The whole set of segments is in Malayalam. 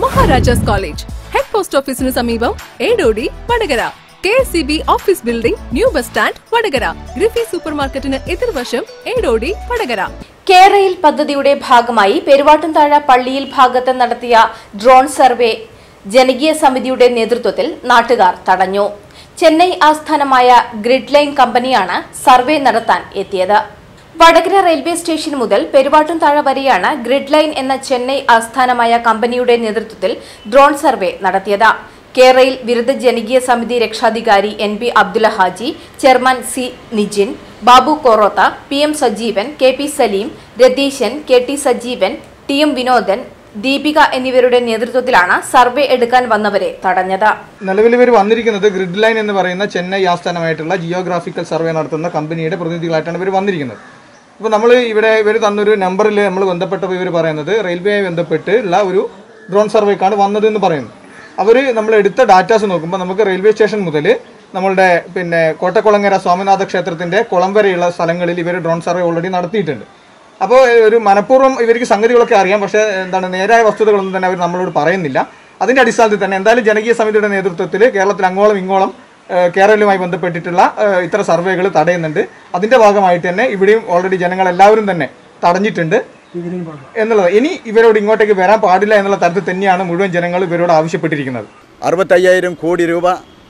മഹാരാജാസ് കോളേജ് ഹെഡ് പോസ്റ്റ് ഓഫീസിന് സമീപം Edodi Vadakara K S C B office building new bus stand Vadakara ഗ്രിഫി സൂപ്പർ മാർക്കറ്റിന് എതിർവശം ഏടോടി വടകര കേരയിൽ പദ്ധതിയുടെ ഭാഗമായി പെരുവാട്ടുംതാഴ പള്ളിയിൽ ഭാഗത്ത് നടത്തിയ ഡ്രോൺ സർവേ ജനകീയ സമിതിയുടെ നേതൃത്വത്തിൽ നാട്ടുകാർ തടഞ്ഞു ചെന്നൈ ആസ്ഥാനമായ ഗ്രിഡ് ലൈൻ കമ്പനിയാണ് സർവേ നടത്താൻ എത്തിയത് വടകര റെയിൽവേ സ്റ്റേഷൻ മുതൽ പെരുവാട്ടുംതാഴ വരെയാണ് ഗ്രിഡ് ലൈൻ എന്ന ചെന്നൈ ആസ്ഥാനമായ കമ്പനിയുടെ നേതൃത്വത്തിൽ ഡ്രോൺ സർവേ നടത്തിയത് കേരയിൽ വിരുദ്ധ ജനകീയ സമിതി രക്ഷാധികാരി N B Abdulla Haji chairman C Nijin Babu Korotha P M Sajeevan K P Saleem Ratheeshan K T Sajeevan T M Vinodan Deepika എന്നിവരുടെ നേതൃത്വത്തിലാണ് സർവേ എടുക്കാൻ വന്നവരെ തടഞ്ഞത് നിലവിൽ ഇവർ വന്നിരിക്കുന്നത് ഗ്രിഡ് ലൈൻ എന്ന് പറയുന്ന ചെന്നൈ ആസ്ഥാനമായിട്ടുള്ള ജിയോഗ്രാഫിക്കൽ സർവേ നടത്തുന്ന കമ്പനിയുടെ പ്രതിനിധികളായിട്ടാണ് ഇവർ വന്നിരിക്കുന്നത് അപ്പോൾ നമ്മൾ ഇവിടെ ഇവർ തന്നൊരു നമ്പറിൽ നമ്മൾ ബന്ധപ്പെട്ടപ്പോൾ ഇവർ പറയുന്നത് റെയിൽവേയുമായി ബന്ധപ്പെട്ട് ഉള്ള ഒരു ഡ്രോൺ സർവേക്കാണ് വന്നത് എന്ന് പറയുന്നു അവർ നമ്മൾ എടുത്ത ഡാറ്റാസ് നോക്കുമ്പോൾ നമുക്ക് റെയിൽവേ സ്റ്റേഷൻ മുതൽ നമ്മളുടെ പിന്നെ കോട്ടക്കുളങ്ങര സ്വാമിനാഥ ക്ഷേത്രത്തിൻ്റെ കുളം വരെയുള്ള സ്ഥലങ്ങളിൽ ഇവർ ഡ്രോൺ സർവേ ഓൾറെഡി നടത്തിയിട്ടുണ്ട് അപ്പോൾ ഒരു മനഃപൂർവ്വം ഇവർക്ക് സംഗതികളൊക്കെ അറിയാം പക്ഷേ എന്താണ് നേരായ വസ്തുതകളൊന്നും തന്നെ അവർ നമ്മളോട് പറയുന്നില്ല അതിൻ്റെ അടിസ്ഥാനത്തിൽ തന്നെ എന്തായാലും ജനകീയ സമിതിയുടെ നേതൃത്വത്തിൽ കേരളത്തിൽ അങ്ങോളം ഇങ്ങോളം ഏഹ്, കേരളവുമായി ബന്ധപ്പെട്ടിട്ടുള്ള ഏഹ്, ഇത്തരം സർവേകൾ തടയുന്നുണ്ട് അതിൻ്റെ ഭാഗമായിട്ട് തന്നെ ഇവിടെയും ഓൾറെഡി ജനങ്ങളെല്ലാവരും തന്നെ തടഞ്ഞിട്ടുണ്ട് എന്നുള്ളത് ഇനി ഇവരോട് ഇങ്ങോട്ടേക്ക് വരാൻ പാടില്ല എന്നുള്ള തരത്തിൽ തന്നെയാണ് മുഴുവൻ ജനങ്ങൾ ഇവരോട് ആവശ്യപ്പെട്ടിരിക്കുന്നത് അറുപത്തയ്യായിരം കോടി രൂപ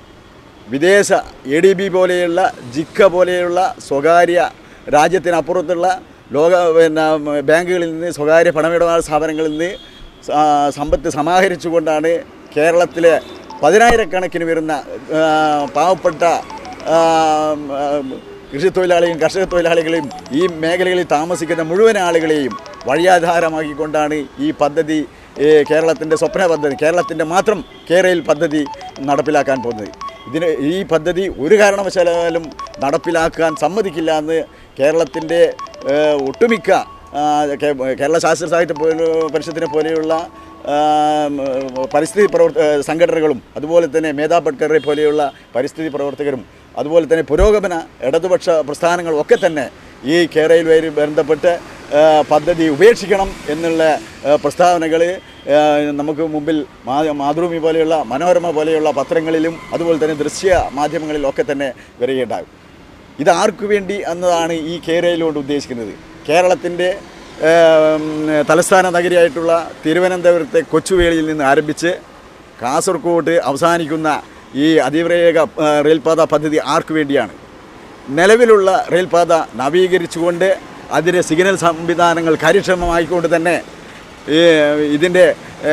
വിദേശ എ ഡി ബി പോലെയുള്ള ജിക്ക പോലെയുള്ള സ്വകാര്യ രാജ്യത്തിനപ്പുറത്തുള്ള ലോക പിന്നെ ബാങ്കുകളിൽ നിന്ന് സ്വകാര്യ പണമിടപാട് സ്ഥാപനങ്ങളിൽ നിന്ന് സ- സമ്പത്ത് സമാഹരിച്ചുകൊണ്ടാണ് കേരളത്തിലെ പതിനായിരക്കണക്കിന് വരുന്ന ആ, പാവപ്പെട്ട ആ, ആ, കൃഷിത്തൊഴിലാളിയും കർഷക തൊഴിലാളികളെയും ഈ മേഖലകളിൽ താമസിക്കുന്ന മുഴുവൻ ആളുകളെയും വഴിയാധാരമാക്കിക്കൊണ്ടാണ് ഈ പദ്ധതി ഏ, കേരളത്തിൻ്റെ സ്വപ്ന പദ്ധതി കേരളത്തിൻ്റെ മാത്രം കേരയിൽ പദ്ധതി നടപ്പിലാക്കാൻ പോകുന്നത് ഇതിന് ഈ പദ്ധതി ഒരു കാരണവശാലും നടപ്പിലാക്കാൻ സമ്മതിക്കില്ല എന്ന് കേരളത്തിൻ്റെ ഏ, ഒട്ടുമിക്ക ആ, കേ- കേരള ശാസ്ത്ര സാഹിത്യ പോല- പരിഷത്തിനെ പോലെയുള്ള ആ, ഉം, പരിസ്ഥിതി പ്രവർത്ത സംഘടനകളും അതുപോലെ തന്നെ മേധാ പട്കറെ പോലെയുള്ള പരിസ്ഥിതി പ്രവർത്തകരും അതുപോലെ തന്നെ പുരോഗമന ഇടതുപക്ഷ പ്രസ്ഥാനങ്ങളും ഒക്കെ തന്നെ ഈ കേരളയുമായി ബന്ധപ്പെട്ട് ആ, പദ്ധതി ഉപേക്ഷിക്കണം എന്നുള്ള പ്രസ്താവനകൾ നമുക്ക് മുമ്പിൽ മാ- മാതൃഭൂമി പോലെയുള്ള മനോരമ പോലെയുള്ള പത്രങ്ങളിലും അതുപോലെ തന്നെ ദൃശ്യ മാധ്യമങ്ങളിലൊക്കെ തന്നെ വരികയുണ്ടാകും ഇത് ആർക്കു വേണ്ടി എന്നതാണ് ഈ കേരളയിലുകൊണ്ട് ഉദ്ദേശിക്കുന്നത് കേരളത്തിൻ്റെ ഏം, തലസ്ഥാന നഗരിയായിട്ടുള്ള തിരുവനന്തപുരത്തെ കൊച്ചുവേളിയിൽ നിന്ന് ആരംഭിച്ച് കാസർഗോഡ് അവസാനിക്കുന്ന ഈ അതിവേഗ ആ, റെയിൽപാത പദ്ധതി ആർക്കു വേണ്ടിയാണ് നിലവിലുള്ള റെയിൽപാത നവീകരിച്ചുകൊണ്ട് അതിൻ്റെ സിഗ്നൽ സംവിധാനങ്ങൾ കാര്യക്ഷമമായിക്കൊണ്ട് തന്നെ ഈ ഇതിൻ്റെ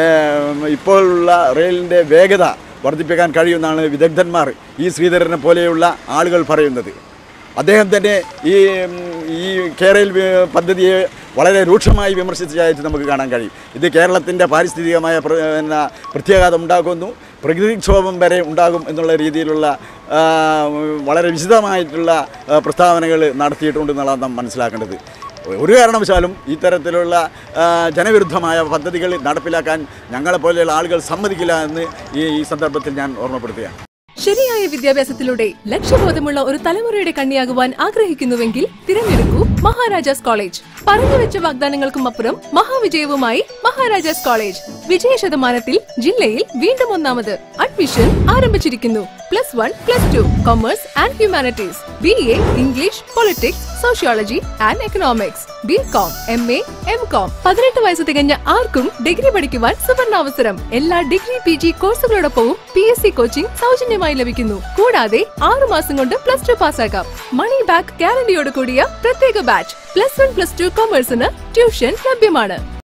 ഏം, ഇപ്പോഴുള്ള റെയിലിൻ്റെ വേഗത വർദ്ധിപ്പിക്കാൻ കഴിയുമെന്നാണ് വിദഗ്ധന്മാർ ഈ ശ്രീധരനെ പോലെയുള്ള ആളുകൾ പറയുന്നത് അദ്ദേഹം തന്നെ ഈ ഉം, ഈ കേരള പദ്ധതിയെ വളരെ രൂക്ഷമായി വിമർശിച്ചതായിട്ട് നമുക്ക് കാണാൻ കഴിയും ഇത് കേരളത്തിൻ്റെ പാരിസ്ഥിതികമായ പ്ര- പിന്നെ പ്രത്യാഘാതം ഉണ്ടാക്കുന്നു പ്രകൃതിക്ഷോഭം വരെ ഉണ്ടാകും എന്നുള്ള രീതിയിലുള്ള ആ, വളരെ വിശദമായിട്ടുള്ള ആ, പ്രസ്താവനകൾ നടത്തിയിട്ടുണ്ടെന്നുള്ളതാണ് നാം മനസ്സിലാക്കേണ്ടത് ഒരു കാരണവശാലും ഇത്തരത്തിലുള്ള ആ, ജനവിരുദ്ധമായ പദ്ധതികൾ നടപ്പിലാക്കാൻ ഞങ്ങളെപ്പോലെയുള്ള ആളുകൾ സമ്മതിക്കില്ല എന്ന് ഈ ഈ സന്ദർഭത്തിൽ ഞാൻ ഓർമ്മപ്പെടുത്തുകയാണ് ശരിയായ വിദ്യാഭ്യാസത്തിലൂടെ ലക്ഷ്യബോധമുള്ള ഒരു തലമുറയുടെ കണ്ണിയാകുവാൻ ആഗ്രഹിക്കുന്നുവെങ്കിൽ തിരഞ്ഞെടുക്കൂ മഹാരാജാസ് കോളേജ് പറഞ്ഞുവെച്ച വാഗ്ദാനങ്ങൾക്കും അപ്പുറം മഹാവിജയവുമായി മഹാരാജാസ് കോളേജ് വിജയ ശതമാനത്തിൽ ജില്ലയിൽ വീണ്ടും ഒന്നാമത് അഡ്മിഷൻ ആരംഭിച്ചിരിക്കുന്നു plus one plus two commerce and humanities B A English politics sociology and economics B com M A M com പതിനെട്ട് വയസ്സ് തികഞ്ഞ ആർക്കും ഡിഗ്രി പഠിക്കുവാൻ സുവർണാവസരം എല്ലാ ഡിഗ്രി പി ജി കോഴ്സുകളോടൊപ്പവും പി എസ് സി കോച്ചിംഗ് സൗജന്യമായി ലഭിക്കുന്നു കൂടാതെ ആറു മാസം കൊണ്ട് പ്ലസ് ടു പാസ്സാക്കാം മണി ബാക്ക് ഗ്യാരണ്ടിയോട് കൂടിയ പ്രത്യേക batch plus one plus two കൊമേഴ്സിന് ട്യൂഷൻ ലഭ്യമാണ്